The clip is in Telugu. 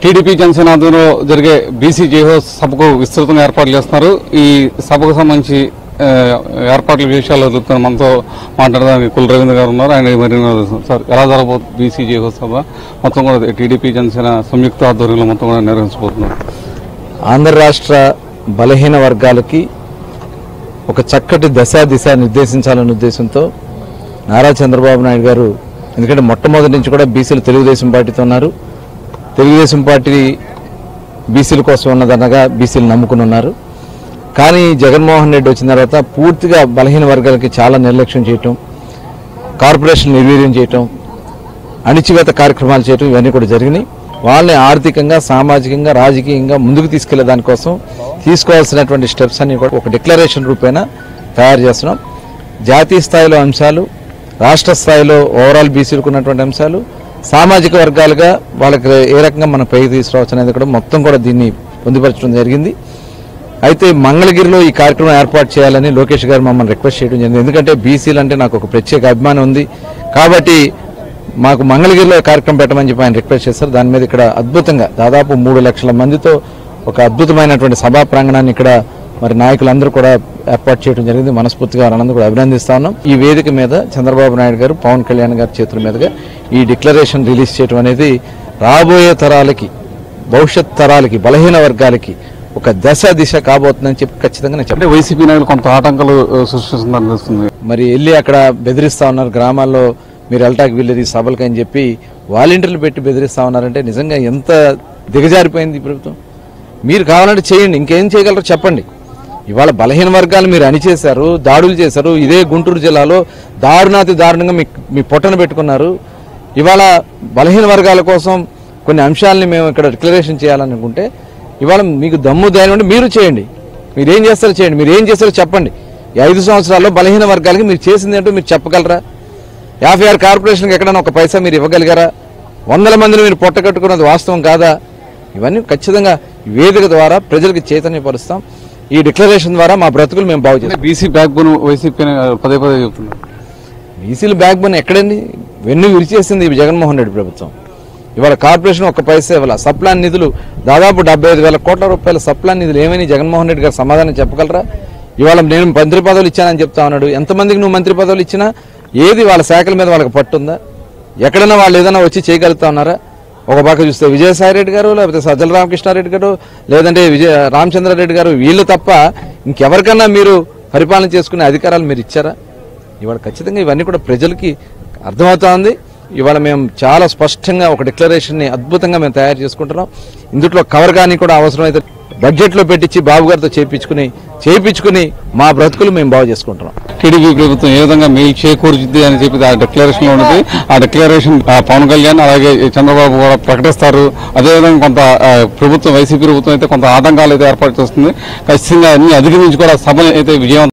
టీడీపీ జనసేన ఆధ్వర్యంలో జరిగే బీసీ జేహో సభకు విస్తృతంగా ఏర్పాట్లు చేస్తున్నారు ఈ సభకు సంబంధించి ఆ, ఏర్పాట్ల విషయాలు తెలుపుతున్న మనతో మాట్లాడడానికి కుల రవీంద్ర గారు ఉన్నారు ఆయన మరి సార్ ఎలా జరగబోతుంది బీసీ జేహో సభ మొత్తం కూడా టీడీపీ జనసేన సంయుక్త ఆధ్వర్యంలో మొత్తం కూడా నిర్వహించబోతున్నారు ఆంధ్ర రాష్ట్ర బలహీన వర్గాలకి ఒక చక్కటి దశ దిశ నిర్దేశించాలనే ఉద్దేశంతో నారా చంద్రబాబు నాయుడు గారు ఎందుకంటే మొట్టమొదటి నుంచి కూడా బీసీలు తెలుగుదేశం పార్టీతో ఉన్నారు తెలుగుదేశం పార్టీ బీసీల కోసం ఉన్నదనగా బీసీలు నమ్ముకుని ఉన్నారు కానీ జగన్మోహన్ రెడ్డి వచ్చిన తర్వాత పూర్తిగా బలహీన వర్గాలకి చాలా నిర్లక్ష్యం చేయటం కార్పొరేషన్ నిర్వీర్యం చేయటం అణిచివేత కార్యక్రమాలు చేయటం ఇవన్నీ కూడా జరిగినాయి వాళ్ళని ఆర్థికంగా సామాజికంగా రాజకీయంగా ముందుకు తీసుకెళ్లే దానికోసం తీసుకోవాల్సినటువంటి స్టెప్స్ అన్ని కూడా ఒక డిక్లరేషన్ రూపేణ తయారు చేస్తున్నాం జాతీయ స్థాయిలో అంశాలు రాష్ట్ర స్థాయిలో ఓవరాల్ బీసీలకు ఉన్నటువంటి అంశాలు సామాజిక వర్గాలుగా వాళ్ళకి ఏ రకంగా మనం పైకి తీసుకురావచ్చు అనేది కూడా మొత్తం కూడా దీన్ని పొందుపరచడం జరిగింది అయితే మంగళగిరిలో ఈ కార్యక్రమం ఏర్పాటు చేయాలని లోకేష్ గారు మమ్మల్ని రిక్వెస్ట్ చేయడం జరిగింది ఎందుకంటే బీసీలు అంటే నాకు ఒక ప్రత్యేక అభిమానం ఉంది కాబట్టి మాకు మంగళగిరిలో కార్యక్రమం పెట్టమని చెప్పి ఆయన రిక్వెస్ట్ చేశారు దాని మీద ఇక్కడ అద్భుతంగా దాదాపు మూడు లక్షల మందితో ఒక అద్భుతమైనటువంటి సభా ప్రాంగణాన్ని ఇక్కడ మరి నాయకులందరూ కూడా ఏర్పాటు చేయడం జరిగింది మనస్ఫూర్తిగా వారందరూ కూడా అభినందిస్తా ఉన్నాం ఈ వేదిక మీద చంద్రబాబు నాయుడు గారు పవన్ కళ్యాణ్ గారి చేతుల మీదుగా ఈ డిక్లరేషన్ రిలీజ్ చేయడం అనేది రాబోయే తరాలకి భవిష్యత్ తరాలకి బలహీన వర్గాలకి ఒక దశ దిశ కాబోతుందని చెప్పి ఖచ్చితంగా నేను అంటే వైసీపీ నాయకులు కొంత ఆటంకాలు ఆ, సృష్టిస్తుందని తెలుస్తుంది మరి వెళ్ళి అక్కడ బెదిరిస్తా ఉన్నారు గ్రామాల్లో మీరు వెళ్ళటానికి వీళ్ళది సభలకి అని చెప్పి వాలంటీర్లు పెట్టి బెదిరిస్తా ఉన్నారంటే నిజంగా ఎంత దిగజారిపోయింది ఈ ప్రభుత్వం మీరు కావాలంటే చేయండి ఇంకేం చేయగలరో చెప్పండి ఇవాళ బలహీన వర్గాలు మీరు అణిచేశారు దాడులు చేశారు ఇదే గుంటూరు జిల్లాలో దారుణాతి దారుణంగా మీ మీ పొట్టన పెట్టుకున్నారు ఇవాళ బలహీన వర్గాల కోసం కొన్ని అంశాలని మేము ఇక్కడ డిక్లరేషన్ చేయాలనుకుంటే ఇవాళ మీకు దమ్ము ధైర్యం ఉంటే మీరు చేయండి మీరు ఏం చేస్తారో చేయండి మీరు ఏం చేస్తారో చెప్పండి ఈ ఐదు సంవత్సరాల్లో బలహీన వర్గాలకి మీరు చేసింది ఏంటో మీరు చెప్పగలరా యాభై ఆరు కార్పొరేషన్కి ఎక్కడైనా ఒక పైసా మీరు ఇవ్వగలిగారా వందల మందిని మీరు పొట్టకట్టుకున్నది వాస్తవం కాదా ఇవన్నీ ఖచ్చితంగా ఈ వేదిక ద్వారా ప్రజలకు చైతన్యపరుస్తాం ఈ డిక్లరేషన్ ద్వారా మా బ్రతుకులు మేము బాగు చేస్తాం బీసీ బ్యాక్ బోన్ వైసీపీ అని పదే పదే చెప్తున్నారు బీసీల బ్యాక్ బోన్ ఎక్కడండి వెన్ను విరిచేసింది ఈ జగన్మోహన్ రెడ్డి ప్రభుత్వం ఇవాళ కార్పొరేషన్ ఒక్క పైసా ఇవ్వాల సప్లాన్ నిధులు దాదాపు డెబ్బై ఐదు వేల కోట్ల రూపాయల సప్లాన్ నిధులు ఏమని జగన్మోహన్ రెడ్డి గారు సమాధానం చెప్పగలరా ఇవాళ నేను మంత్రి పదవులు ఇచ్చానని చెప్తా ఉన్నాడు ఎంతమందికి నువ్వు మంత్రి పదవులు ఇచ్చినా ఏది వాళ్ళ శాఖల మీద వాళ్ళకి పట్టుందా ఎక్కడైనా వాళ్ళు ఏదైనా వచ్చి చేయగలుగుతా ఉన్నారా ఒక పక్క చూస్తే విజయసాయి రెడ్డి గారు లేకపోతే సజ్జల రామకృష్ణారెడ్డి గారు లేదంటే విజయ రామచంద్రారెడ్డి గారు వీళ్ళు తప్ప ఇంకెవరికన్నా మీరు పరిపాలన చేసుకునే అధికారాలు మీరు ఇచ్చారా ఇవాళ ఖచ్చితంగా ఇవన్నీ కూడా ప్రజలకి అర్థమవుతా ఉంది ఇవాళ మేము చాలా స్పష్టంగా ఒక డిక్లరేషన్ని అద్భుతంగా మేము తయారు చేసుకుంటున్నాం ఇందులో కవర్ కానీ కూడా అవసరమైతే బడ్జెట్లో పెట్టించి బాబు గారితో చేయించుకుని చేయించుకుని మా బ్రతుకులు మేము బాగు చేసుకుంటున్నాం టీడీపీ ప్రభుత్వం ఏ విధంగా మేలు చేకూర్చుద్ది అని చెప్పి ఆ డిక్లరేషన్ లో ఉన్నది ఆ డిక్లరేషన్ ఆ, పవన్ కళ్యాణ్ అలాగే చంద్రబాబు కూడా ప్రకటిస్తారు అదేవిధంగా కొంత ఆ, ప్రభుత్వం వైసీపీ ప్రభుత్వం అయితే కొంత ఆటంకాలు అయితే ఏర్పాటు చేస్తుంది ఖచ్చితంగా అన్ని అధిగమించి కూడా సభలు అయితే విజయవంతం